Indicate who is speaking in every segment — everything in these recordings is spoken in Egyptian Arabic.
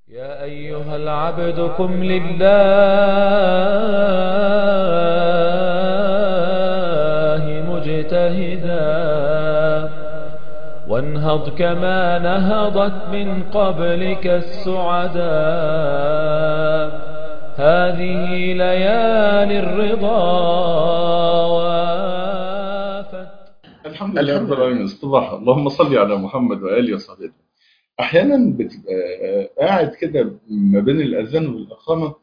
Speaker 1: يا أيها العبد قم لله مجتهدا وانهض كما نهضت من قبلك السعدا هذه ليالي الرضا وافت
Speaker 2: الحمد لله رب العالمين اصطباح اللهم صل على محمد وآله وصحبه احيانا بتبقى قاعد كده ما بين الاذان والاقامه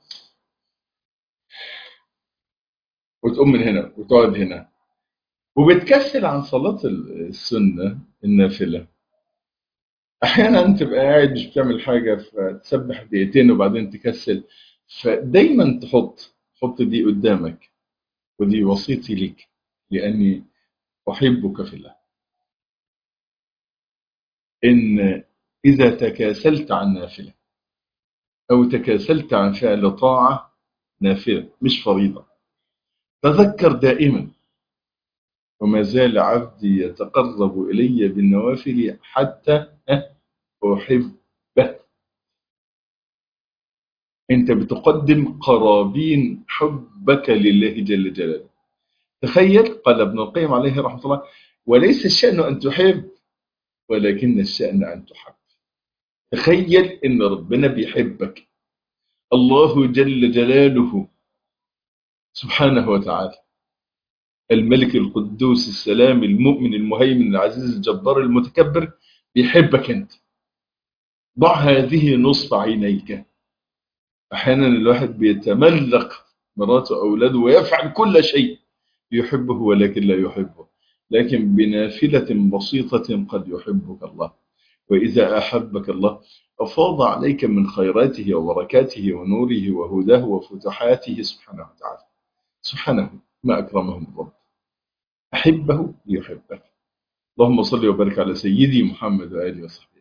Speaker 2: وتقوم من هنا وتقعد هنا وبتكسل عن صلاه السنه النافله احيانا تبقى قاعد مش بتعمل حاجه فتسبح دقيقتين وبعدين تكسل فدايما تحط حط دي قدامك ودي وصيتي لك لاني احبك في الله ان إذا تكاسلت عن نافلة أو تكاسلت عن فعل طاعة نافلة مش فريضة تذكر دائما وما زال عبدي يتقرب إلي بالنوافل حتى أحبه أنت بتقدم قرابين حبك لله جل جلاله تخيل قال ابن القيم عليه رحمة الله وليس الشأن أن تحب ولكن الشأن أن تحب تخيل ان ربنا بيحبك الله جل جلاله سبحانه وتعالى الملك القدوس السلام المؤمن المهيمن العزيز الجبار المتكبر بيحبك انت ضع هذه نصب عينيك احيانا الواحد بيتملق مراته واولاده ويفعل كل شيء يحبه ولكن لا يحبه لكن بنافله بسيطه قد يحبك الله وإذا أحبك الله أفاض عليك من خيراته وبركاته ونوره وهداه وفتحاته سبحانه وتعالى سبحانه ما أكرمهم الرب أحبه ليحبك اللهم صل وبارك على سيدي محمد وآله وصحبه